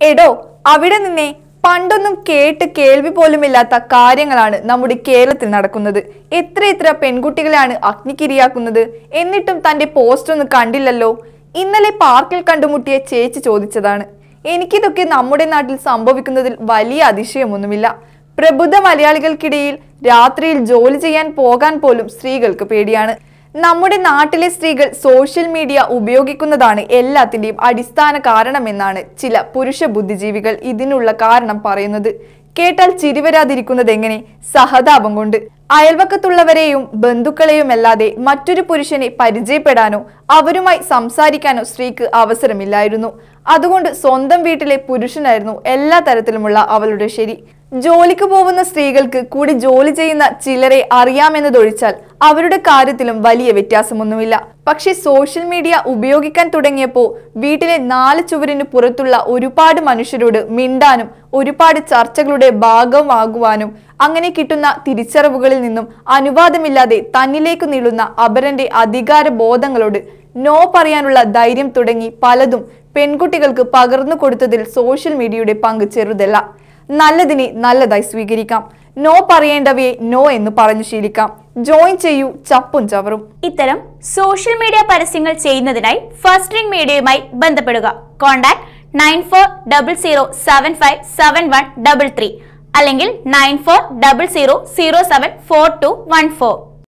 എടോ അവിടെ നിന്നെ പണ്ടൊന്നും കേട്ട് കേൾവി പോലുമില്ലാത്ത കാര്യങ്ങളാണ് നമ്മുടെ കേരളത്തിൽ നടക്കുന്നത് എത്ര എത്ര പെൺകുട്ടികളെയാണ് അഗ്നിക്കിരിയാക്കുന്നത് എന്നിട്ടും തന്റെ പോസ്റ്റ് ഒന്നും കണ്ടില്ലല്ലോ ഇന്നലെ പാർക്കിൽ കണ്ടുമുട്ടിയ ചേച്ചി ചോദിച്ചതാണ് എനിക്കിതൊക്കെ നമ്മുടെ നാട്ടിൽ സംഭവിക്കുന്നതിൽ വലിയ അതിശയമൊന്നുമില്ല പ്രബുദ്ധ മലയാളികൾക്കിടയിൽ രാത്രിയിൽ ജോലി ചെയ്യാൻ പോകാൻ പോലും സ്ത്രീകൾക്ക് പേടിയാണ് നമ്മുടെ നാട്ടിലെ സ്ത്രീകൾ സോഷ്യൽ മീഡിയ ഉപയോഗിക്കുന്നതാണ് എല്ലാത്തിന്റെയും അടിസ്ഥാന കാരണമെന്നാണ് ചില പുരുഷ ബുദ്ധിജീവികൾ ഇതിനുള്ള കാരണം പറയുന്നത് കേട്ടാൽ ചിരിവരാതിരിക്കുന്നത് എങ്ങനെ സഹതാപം കൊണ്ട് അയൽവക്കത്തുള്ളവരെയും ബന്ധുക്കളെയുമല്ലാതെ മറ്റൊരു പുരുഷനെ പരിചയപ്പെടാനോ അവരുമായി സംസാരിക്കാനോ സ്ത്രീക്ക് അവസരമില്ലായിരുന്നു അതുകൊണ്ട് സ്വന്തം വീട്ടിലെ പുരുഷനായിരുന്നു എല്ലാ തരത്തിലുമുള്ള അവളുടെ ശരി ജോലിക്ക് പോകുന്ന സ്ത്രീകൾക്ക് കൂടി ജോലി ചെയ്യുന്ന ചിലരെ അറിയാമെന്നതൊഴിച്ചാൽ അവരുടെ കാര്യത്തിലും വലിയ വ്യത്യാസമൊന്നുമില്ല പക്ഷെ സോഷ്യൽ മീഡിയ ഉപയോഗിക്കാൻ തുടങ്ങിയപ്പോൾ വീട്ടിലെ നാല് ചുവരിന് പുറത്തുള്ള ഒരുപാട് മനുഷ്യരോട് മിണ്ടാനും ഒരുപാട് ചർച്ചകളുടെ ഭാഗമാകുവാനും അങ്ങനെ കിട്ടുന്ന തിരിച്ചറിവുകളിൽ നിന്നും അനുവാദമില്ലാതെ തന്നിലേക്ക് നീളുന്ന അപരന്റെ അധികാര ബോധങ്ങളോട് നോ പറയാനുള്ള ധൈര്യം തുടങ്ങി പലതും പെൺകുട്ടികൾക്ക് പകർന്നു കൊടുത്തതിൽ സോഷ്യൽ മീഡിയയുടെ പങ്ക് ചെറുതല്ല നല്ലതിനെ നല്ലതായി സ്വീകരിക്കാം നോ പറയേണ്ടവയെ നോ എന്ന് പറഞ്ഞു ശീലിക്കാം ജോയിൻ ചെയ്യൂ ചപ്പും ചവറും ഇത്തരം സോഷ്യൽ മീഡിയ പരസ്യങ്ങൾ ചെയ്യുന്നതിനായി ഫസ്റ്റ് റിംഗ് മീഡിയയുമായി ബന്ധപ്പെടുക contact nine four double zero seven five seven one double three അല്ലെങ്കിൽ nine four double zero zero seven four two one four